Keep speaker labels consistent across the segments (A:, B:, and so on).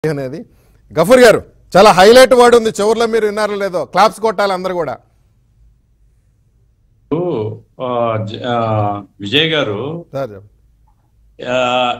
A: అనేది గఫూర్ గారు చాలా హైలైట్ వర్డ్ ఉంది చివరిలో మీరు విన్నారో లేదో క్లాప్స్ కొట్టాలి అందరు కూడా
B: ఆ, జ- ఆ, విజయ్ గారు
A: సార్ చెప్పండి.
B: ఆ,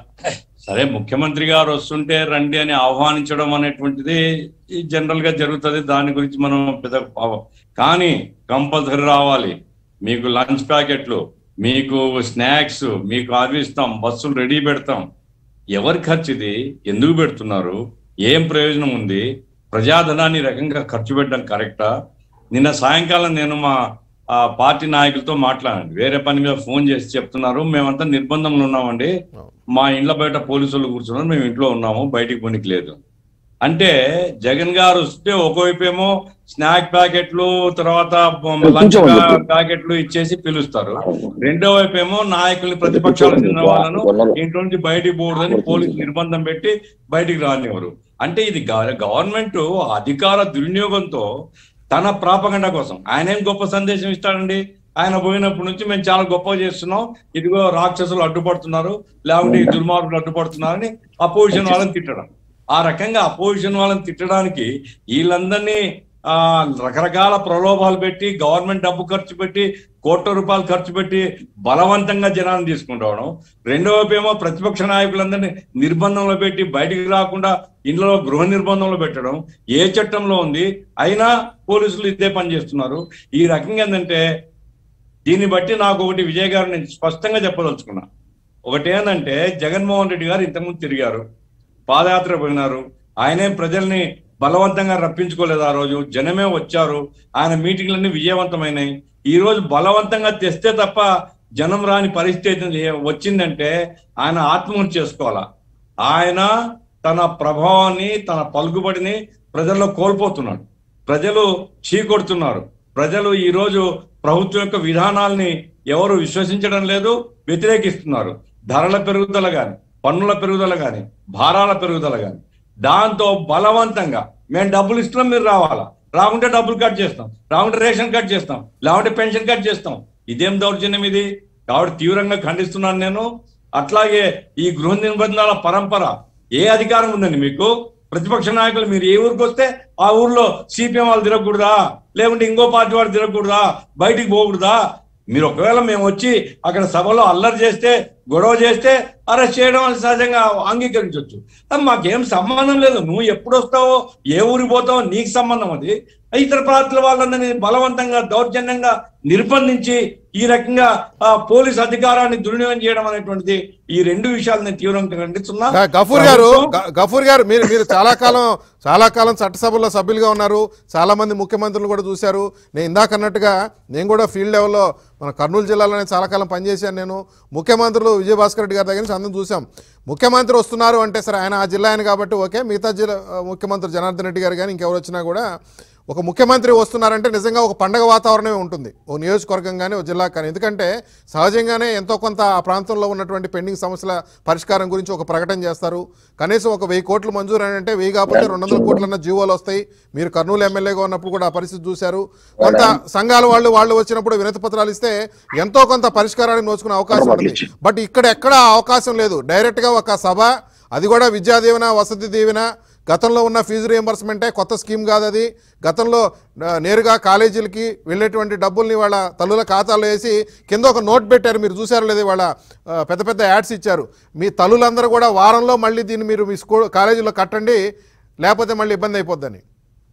B: సరే ముఖ్యమంత్రి గారు వస్తుంటే రండి అని ఆహ్వానించడం అనేటువంటిది ఈ జనరల్ గా జరుగుతుంది దాని గురించి మనం పెద్ద పావ- కానీ కంపల్సరీ రావాలి మీకు లంచ్ ప్యాకెట్లు మీకు స్నాక్స్ మీకు అవి ఇస్తాం బస్సులు రెడీ పెడతాం ఎవరి ఖర్చు ఇది ఎందుకు పెడుతున్నారు ఏం ప్రయోజనం ఉంది ప్రజాధనాన్ని ఈ రకంగా ఖర్చు పెట్టడం కరెక్టా నిన్న సాయంకాలం నేను మా ఆ, పార్టీ నాయకులతో మాట్లాడాను వేరే పని మీద ఫోన్ చేసి చెప్తున్నారు మేమంతా నిర్బంధంలో ఉన్నామండి మా ఇండ్ల బయట పోలీసులు కూర్చున్నారు మేము ఇంట్లో ఉన్నాము బయటికి పోనీకి లేదు అంటే జగన్ గారు వస్తే ఒకవైపు ఏమో స్నాక్ ప్యాకెట్లు తర్వాత లంచ్ ప్యాకెట్లు ఇచ్చేసి పిలుస్తారు రెండో వైపు ఏమో నాయకుల్ని ప్రతిపక్షాలు చెందిన వాళ్ళను ఇంట్లో నుంచి బయటికి పోకూడదని పోలీసు నిర్బంధం పెట్టి బయటికి రానివ్వరు అంటే ఇది గవ- గవర్నమెంట్ అధికార దుర్వినియోగంతో తన ప్రాపగండ కోసం ఆయన ఏం గొప్ప సందేశం ఇస్తాడండి ఆయన పోయినప్పటి నుంచి మేము చాలా గొప్ప చేస్తున్నాం ఇదిగో రాక్షసులు అడ్డుపడుతున్నారు లేకుంటే ఈ దుర్మార్గులు అడ్డుపడుతున్నారని అపోజిషన్ వాళ్ళని తిట్టడం ఆ రకంగా అపోజిషన్ వాళ్ళని తిట్టడానికి వీళ్ళందరినీ ఆ రకరకాల ప్రలోభాలు పెట్టి గవర్నమెంట్ డబ్బు ఖర్చు పెట్టి కోట్ల రూపాయలు ఖర్చు పెట్టి బలవంతంగా జనాన్ని తీసుకుంటావడం రెండో వైపు ఏమో ప్రతిపక్ష నాయకులందరినీ నిర్బంధంలో పెట్టి బయటికి రాకుండా ఇంట్లో గృహ నిర్బంధంలో పెట్టడం ఏ చట్టంలో ఉంది అయినా పోలీసులు ఇదే పని చేస్తున్నారు ఈ రకంగా ఏంటంటే దీన్ని బట్టి నాకు ఒకటి విజయ్ గారు నేను స్పష్టంగా చెప్పదలుచుకున్నా ఒకటి ఏంటంటే జగన్మోహన్ రెడ్డి గారు ఇంతకుముందు తిరిగారు పాదయాత్ర పోయినారు ఆయనే ప్రజల్ని బలవంతంగా రప్పించుకోలేదు ఆ రోజు జనమే వచ్చారు ఆయన మీటింగ్లన్నీ విజయవంతమైనాయి ఈ రోజు బలవంతంగా తెస్తే తప్ప జనం రాని పరిస్థితి ఏ- వచ్చిందంటే ఆయన ఆత్మహత్య చేసుకోవాలా ఆయన తన ప్రభావాన్ని తన పలుకుబడిని ప్రజల్లో కోల్పోతున్నాడు ప్రజలు చీకొడుతున్నారు ప్రజలు ఈ రోజు ప్రభుత్వం యొక్క విధానాల్ని ఎవరు విశ్వసించడం లేదు వ్యతిరేకిస్తున్నారు ధరల పెరుగుదల గాని పన్నుల పెరుగుదల గాని భారాల పెరుగుదల గాని దాంతో బలవంతంగా మేము డబ్బులు ఇస్తున్నాం మీరు రావాలా రాకుంటే డబ్బులు కట్ చేస్తాం రాకుంటే రేషన్ కట్ చేస్తాం లేకుంటే పెన్షన్ కట్ చేస్తాం ఇదేం దౌర్జన్యం ఇది కాబట్టి తీవ్రంగా ఖండిస్తున్నాను నేను అట్లాగే ఈ గృహ నిబంధనల పరంపర ఏ అధికారం ఉందండి మీకు ప్రతిపక్ష నాయకులు మీరు ఏ ఊరికి వస్తే ఆ ఊర్లో సిపిఎం వాళ్ళు తిరగకూడదా లేకుంటే ఇంకో పార్టీ వాడు తిరగకూడదా బయటికి పోకూడదా మీరు ఒకవేళ మేము వచ్చి అక్కడ సభలో అల్లరి చేస్తే గొడవ చేస్తే అరెస్ట్ చేయడం అది సహజంగా అంగీకరించవచ్చు అది మాకేం సంబంధం లేదు నువ్వు ఎప్పుడు వస్తావో ఏ ఊరికి పోతావో నీకు సంబంధం అది ఇతర పార్టీల వాళ్ళందరినీ బలవంతంగా దౌర్జన్యంగా నిర్బంధించి ఈ రకంగా ఆ పోలీస్ అధికారాన్ని దుర్వినియోగం చేయడం అనేటువంటిది ఈ రెండు విషయాలు నేను తీవ్రంగా ఖండిస్తున్నా
A: గ- గఫూర్ గారు
B: ప్రభుత్వం-
A: గ- గఫూర్ గారు మీరు మీరు చాలా కాలం చాలా కాలం చట్టసభలో సభ్యులుగా ఉన్నారు చాలా మంది ముఖ్యమంత్రులు కూడా చూశారు నేను ఇందాక అన్నట్టుగా నేను కూడా ఫీల్డ్ లెవెల్లో మన కర్నూలు జిల్లాలోనే చాలా కాలం పనిచేశాను నేను ముఖ్యమంత్రులు విజయభాస్కర్ రెడ్డి గారి దగ్గర నుంచి అందరం చూసాం ముఖ్యమంత్రి వస్తున్నారు అంటే సరే ఆయన ఆ జిల్లా ఆయన కాబట్టి ఓకే మిగతా జిల్లా ముఖ్యమంత్రి జనార్దన్ రెడ్డి గారు కానీ ఇంకెవరు వచ్చినా కూడా ఒక ముఖ్యమంత్రి వస్తున్నారంటే నిజంగా ఒక పండగ వాతావరణమే ఉంటుంది ఓ నియోజకవర్గం కానీ ఓ జిల్లా కానీ ఎందుకంటే సహజంగానే ఎంతో కొంత ఆ ప్రాంతంలో ఉన్నటువంటి పెండింగ్ సమస్యల పరిష్కారం గురించి ఒక ప్రకటన చేస్తారు కనీసం ఒక వెయ్యి కోట్లు మంజూరు అని అంటే వెయ్యి కాకపోతే రెండు వందల కోట్లన్న జీవోలు వస్తాయి మీరు కర్నూలు ఎమ్మెల్యేగా ఉన్నప్పుడు కూడా ఆ పరిస్థితి చూశారు కొంత సంఘాల వాళ్ళు వాళ్ళు వచ్చినప్పుడు వినతి పత్రాలు ఇస్తే ఎంతో కొంత పరిష్కారాన్ని నోచుకునే అవకాశం ఉంది బట్ ఇక్కడ ఎక్కడ ఆ అవకాశం లేదు డైరెక్ట్గా ఒక సభ అది కూడా విద్యా దీవెన వసతి దీవెన గతంలో ఉన్న ఫీజు రియంబర్స్మెంటే కొత్త స్కీమ్ కాదు అది గతంలో ఆ, నేరుగా కాలేజీలకి వెళ్ళేటువంటి డబ్బుల్ని వాళ్ళ తల్లుల ఖాతాలో వేసి కింద ఒక నోట్ పెట్టారు మీరు చూసారో లేదు వాళ్ళ ఆ, పెద్ద పెద్ద యాడ్స్ ఇచ్చారు మీ తల్లులందరూ కూడా వారంలో మళ్ళీ దీన్ని మీరు మీ స్కూల్ కాలేజీలో కట్టండి లేకపోతే మళ్ళీ ఇబ్బంది అయిపోద్దని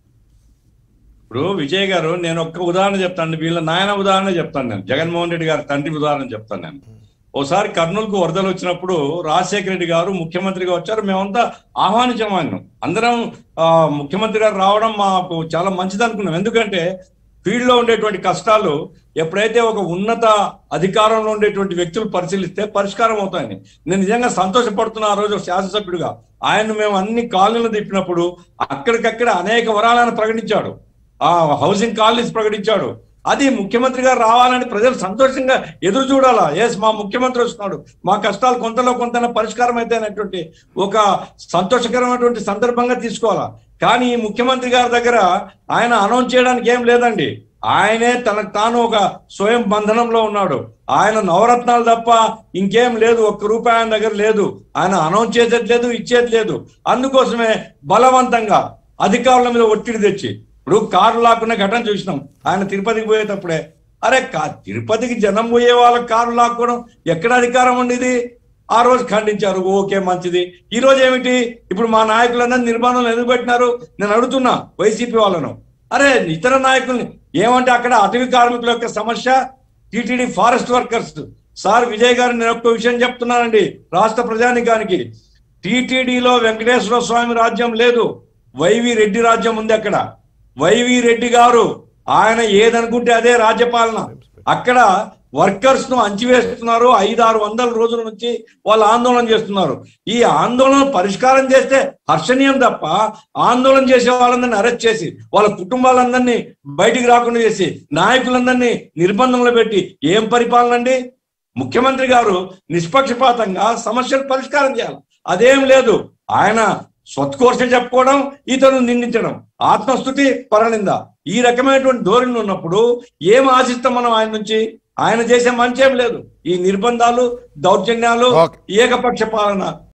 B: ఇప్పుడు విజయ్ గారు నేను ఒక్క ఉదాహరణ చెప్తాను వీళ్ళ నాయన ఉదాహరణ చెప్తాను నేను జగన్మోహన్ రెడ్డి గారి తండ్రి ఉదాహరణ చెప్తాను నేను ఓసారి కర్నూలుకు వరదలు వచ్చినప్పుడు రాజశేఖర రెడ్డి గారు ముఖ్యమంత్రిగా వచ్చారు మేమంతా ఆహ్వానించాం ఆయన అందరం ఆ, ముఖ్యమంత్రి గారు రావడం మాకు చాలా మంచిది అనుకున్నాం ఎందుకంటే ఫీల్డ్ లో ఉండేటువంటి కష్టాలు ఎప్పుడైతే ఒక ఉన్నత అధికారంలో ఉండేటువంటి వ్యక్తులు పరిశీలిస్తే పరిష్కారం అవుతాయని నేను నిజంగా సంతోషపడుతున్నా ఆ రోజు శాసనసభ్యుడిగా ఆయన మేము అన్ని కాలనీలు తిప్పినప్పుడు అక్కడికక్కడ అనేక వరాలను ప్రకటించాడు ఆ హౌసింగ్ కాలనీస్ ప్రకటించాడు అది ముఖ్యమంత్రి గారు రావాలని ప్రజలు సంతోషంగా ఎదురు చూడాలా ఎస్ మా ముఖ్యమంత్రి వస్తున్నాడు మా కష్టాలు కొంతలో కొంత పరిష్కారం అయితే అనేటువంటి ఒక సంతోషకరమైనటువంటి సందర్భంగా తీసుకోవాలా కానీ ఈ ముఖ్యమంత్రి గారి దగ్గర ఆయన అనౌన్స్ చేయడానికి ఏం లేదండి ఆయనే తనకు తాను ఒక స్వయం బంధనంలో ఉన్నాడు ఆయన నవరత్నాలు తప్ప ఇంకేం లేదు ఒక్క రూపాయి ఆయన దగ్గర లేదు ఆయన అనౌన్స్ చేసేది లేదు ఇచ్చేది లేదు అందుకోసమే బలవంతంగా అధికారుల మీద ఒత్తిడి తెచ్చి ఇప్పుడు కారు లాక్కునే ఘటన చూసినాం ఆయన తిరుపతికి పోయేటప్పుడే అరే కా తిరుపతికి జనం పోయే వాళ్ళకి కారు లాక్కోవడం ఎక్కడ అధికారం ఉండేది ఆ రోజు ఖండించారు ఓకే మంచిది ఈ రోజు ఏమిటి ఇప్పుడు మా నాయకులందరూ నిర్బంధంలో ఎందుకు పెట్టినారు నేను అడుగుతున్నా వైసీపీ వాళ్ళను అరే ఇతర నాయకుల్ని ఏమంటే అక్కడ అటవీ కార్మికుల యొక్క సమస్య TTD forest workers sir Vijay garu నేను ఒక్క విషయం చెప్తున్నానండి రాష్ట్ర ప్రజానికానికి టిటిడిలో వెంకటేశ్వర స్వామి రాజ్యం లేదు వైవి రెడ్డి రాజ్యం ఉంది అక్కడ వైవి రెడ్డి గారు ఆయన ఏదనుకుంటే అదే రాజ్యపాలన అక్కడ వర్కర్స్ ను అంచివేస్తున్నారు ఐదు ఆరు వందల రోజుల నుంచి వాళ్ళు ఆందోళన చేస్తున్నారు ఈ ఆందోళన పరిష్కారం చేస్తే హర్షణీయం తప్ప ఆందోళన చేసే వాళ్ళందరినీ అరెస్ట్ చేసి వాళ్ళ కుటుంబాలందరినీ బయటికి రాకుండా చేసి నాయకులందరినీ నిర్బంధంలో పెట్టి ఏం పరిపాలన అండి ముఖ్యమంత్రి గారు నిష్పక్షపాతంగా సమస్యలు పరిష్కారం చేయాలి అదేం లేదు ఆయన స్వత్కోర్ష చెప్పుకోవడం ఇతను నిందించడం ఆత్మస్థుతి పరనింద ఈ రకమైనటువంటి ధోరణి ఉన్నప్పుడు ఏం ఆశిస్తాం మనం ఆయన నుంచి ఆయన చేసే మంచి ఏం లేదు ఈ నిర్బంధాలు దౌర్జన్యాలు
A: Okay.
B: ఏకపక్ష పాలన